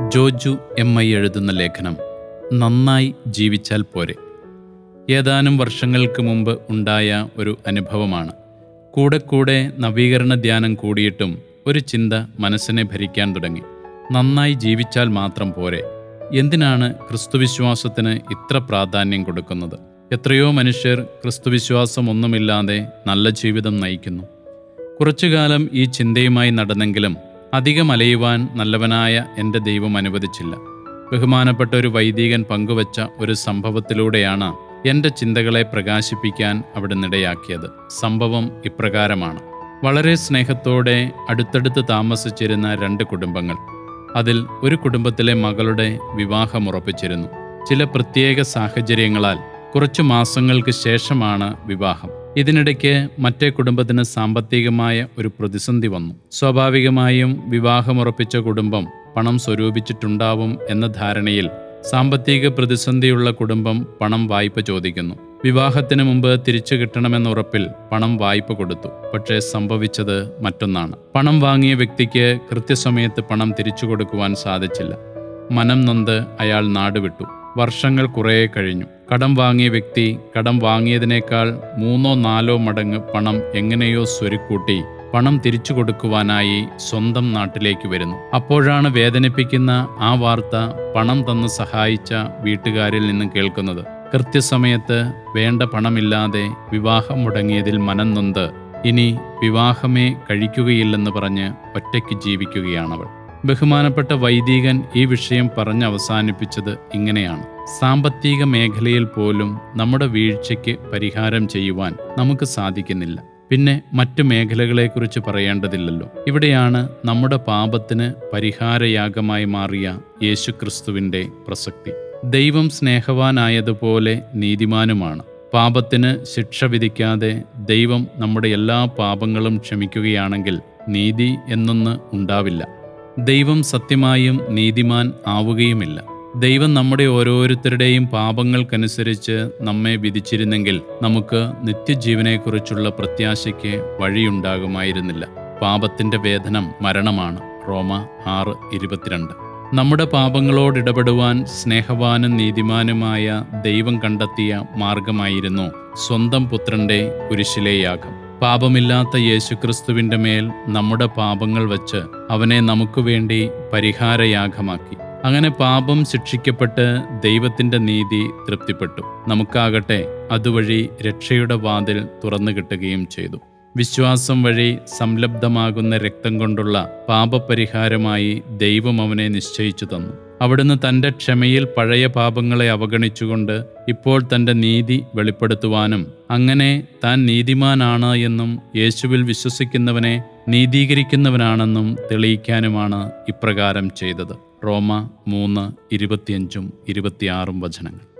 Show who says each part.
Speaker 1: Joju M I എഴുതുന്ന ലേഖനം നന്നായി ജീവിച്ചാൽ പോരെ ഏതാനും വർഷങ്ങൾക്ക് മുമ്പ് ഉണ്ടായ ഒരു അനുഭവമാണ് കൂടെ കൂടെ നവീകരണ ധ്യാനം കൂടിയിട്ടും ഒരു ചിന്ത മനസ്സിനെ ഭരിക്കാൻ തുടങ്ങി നന്നായി ജീവിച്ചാൽ മാത്രം പോരെ എന്തിനാണ് ക്രിസ്തുവിശ്വാസത്തിന് ഇത്ര പ്രാധാന്യം കൊടുക്കുന്നത് എത്രയോ മനുഷ്യർ ക്രിസ്തുവിശ്വാസം ഒന്നുമില്ലാതെ നല്ല ജീവിതം നയിക്കുന്നു കുറച്ചുകാലം ഈ ചിന്തയുമായി നടന്നെങ്കിലും അധികം അലയുവാൻ നല്ലവനായ എൻ്റെ ദൈവം അനുവദിച്ചില്ല ബഹുമാനപ്പെട്ട ഒരു വൈദികൻ പങ്കുവച്ച ഒരു സംഭവത്തിലൂടെയാണ് എൻ്റെ ചിന്തകളെ പ്രകാശിപ്പിക്കാൻ അവിടുന്നിടയാക്കിയത് സംഭവം ഇപ്രകാരമാണ് വളരെ സ്നേഹത്തോടെ അടുത്തടുത്ത് താമസിച്ചിരുന്ന രണ്ട് കുടുംബങ്ങൾ അതിൽ ഒരു കുടുംബത്തിലെ മകളുടെ വിവാഹം ഉറപ്പിച്ചിരുന്നു ചില പ്രത്യേക സാഹചര്യങ്ങളാൽ കുറച്ചു മാസങ്ങൾക്ക് ശേഷമാണ് വിവാഹം ഇതിനിടയ്ക്ക് മറ്റേ കുടുംബത്തിന് സാമ്പത്തികമായ ഒരു പ്രതിസന്ധി വന്നു സ്വാഭാവികമായും വിവാഹമുറപ്പിച്ച കുടുംബം പണം സ്വരൂപിച്ചിട്ടുണ്ടാവും എന്ന ധാരണയിൽ സാമ്പത്തിക പ്രതിസന്ധിയുള്ള കുടുംബം പണം വായ്പ ചോദിക്കുന്നു വിവാഹത്തിന് മുമ്പ് തിരിച്ചു കിട്ടണമെന്ന ഉറപ്പിൽ പണം വായ്പ കൊടുത്തു പക്ഷേ സംഭവിച്ചത് മറ്റൊന്നാണ് പണം വാങ്ങിയ വ്യക്തിക്ക് കൃത്യസമയത്ത് പണം തിരിച്ചു കൊടുക്കുവാൻ സാധിച്ചില്ല മനം നൊന്ത് അയാൾ നാടുവിട്ടു വർഷങ്ങൾ കുറേ കഴിഞ്ഞു കടം വാങ്ങിയ വ്യക്തി കടം വാങ്ങിയതിനേക്കാൾ മൂന്നോ നാലോ മടങ്ങ് പണം എങ്ങനെയോ സ്വരുക്കൂട്ടി പണം തിരിച്ചു കൊടുക്കുവാനായി സ്വന്തം നാട്ടിലേക്ക് വരുന്നു അപ്പോഴാണ് വേദനിപ്പിക്കുന്ന ആ വാർത്ത പണം തന്ന് സഹായിച്ച വീട്ടുകാരിൽ നിന്ന് കേൾക്കുന്നത് കൃത്യസമയത്ത് വേണ്ട പണമില്ലാതെ വിവാഹം മുടങ്ങിയതിൽ മനം നൊന്ത് ഇനി വിവാഹമേ കഴിക്കുകയില്ലെന്ന് പറഞ്ഞ് ഒറ്റയ്ക്ക് ജീവിക്കുകയാണവൾ ബഹുമാനപ്പെട്ട വൈദികൻ ഈ വിഷയം പറഞ്ഞ് അവസാനിപ്പിച്ചത് ഇങ്ങനെയാണ് സാമ്പത്തിക മേഖലയിൽ പോലും നമ്മുടെ വീഴ്ചയ്ക്ക് പരിഹാരം ചെയ്യുവാൻ നമുക്ക് സാധിക്കുന്നില്ല പിന്നെ മറ്റു മേഖലകളെക്കുറിച്ച് പറയേണ്ടതില്ലല്ലോ ഇവിടെയാണ് നമ്മുടെ പാപത്തിന് പരിഹാരയാഗമായി മാറിയ യേശുക്രിസ്തുവിൻ്റെ പ്രസക്തി ദൈവം സ്നേഹവാനായതുപോലെ നീതിമാനുമാണ് പാപത്തിന് ശിക്ഷ വിധിക്കാതെ ദൈവം നമ്മുടെ എല്ലാ പാപങ്ങളും ക്ഷമിക്കുകയാണെങ്കിൽ നീതി എന്നൊന്ന് ഉണ്ടാവില്ല ദൈവം സത്യമായും നീതിമാൻ ആവുകയുമില്ല ദൈവം നമ്മുടെ ഓരോരുത്തരുടെയും പാപങ്ങൾക്കനുസരിച്ച് നമ്മെ വിധിച്ചിരുന്നെങ്കിൽ നമുക്ക് നിത്യജീവനെക്കുറിച്ചുള്ള പ്രത്യാശയ്ക്ക് വഴിയുണ്ടാകുമായിരുന്നില്ല പാപത്തിന്റെ വേദനം മരണമാണ് റോമ ആറ് ഇരുപത്തിരണ്ട് നമ്മുടെ പാപങ്ങളോട് ഇടപെടുവാൻ സ്നേഹവാനും നീതിമാനുമായ ദൈവം കണ്ടെത്തിയ മാർഗമായിരുന്നു സ്വന്തം പുത്രന്റെ കുരിശിലെ യാഗം പാപമില്ലാത്ത യേശുക്രിസ്തുവിന്റെ മേൽ നമ്മുടെ പാപങ്ങൾ വച്ച് അവനെ നമുക്ക് വേണ്ടി പരിഹാരയാഗമാക്കി അങ്ങനെ പാപം ശിക്ഷിക്കപ്പെട്ട് ദൈവത്തിന്റെ നീതി തൃപ്തിപ്പെട്ടു നമുക്കാകട്ടെ അതുവഴി രക്ഷയുടെ വാതിൽ തുറന്നു കിട്ടുകയും ചെയ്തു വിശ്വാസം വഴി സംലബ്ധമാകുന്ന രക്തം കൊണ്ടുള്ള പാപപരിഹാരമായി ദൈവം അവനെ നിശ്ചയിച്ചു തന്നു അവിടുന്ന് തൻ്റെ ക്ഷമയിൽ പഴയ പാപങ്ങളെ അവഗണിച്ചുകൊണ്ട് ഇപ്പോൾ തൻ്റെ നീതി വെളിപ്പെടുത്തുവാനും അങ്ങനെ താൻ നീതിമാനാണ് എന്നും യേശുവിൽ വിശ്വസിക്കുന്നവനെ നീതീകരിക്കുന്നവനാണെന്നും തെളിയിക്കാനുമാണ് ഇപ്രകാരം ചെയ്തത് റോമ മൂന്ന് ഇരുപത്തിയഞ്ചും ഇരുപത്തിയാറും വചനങ്ങൾ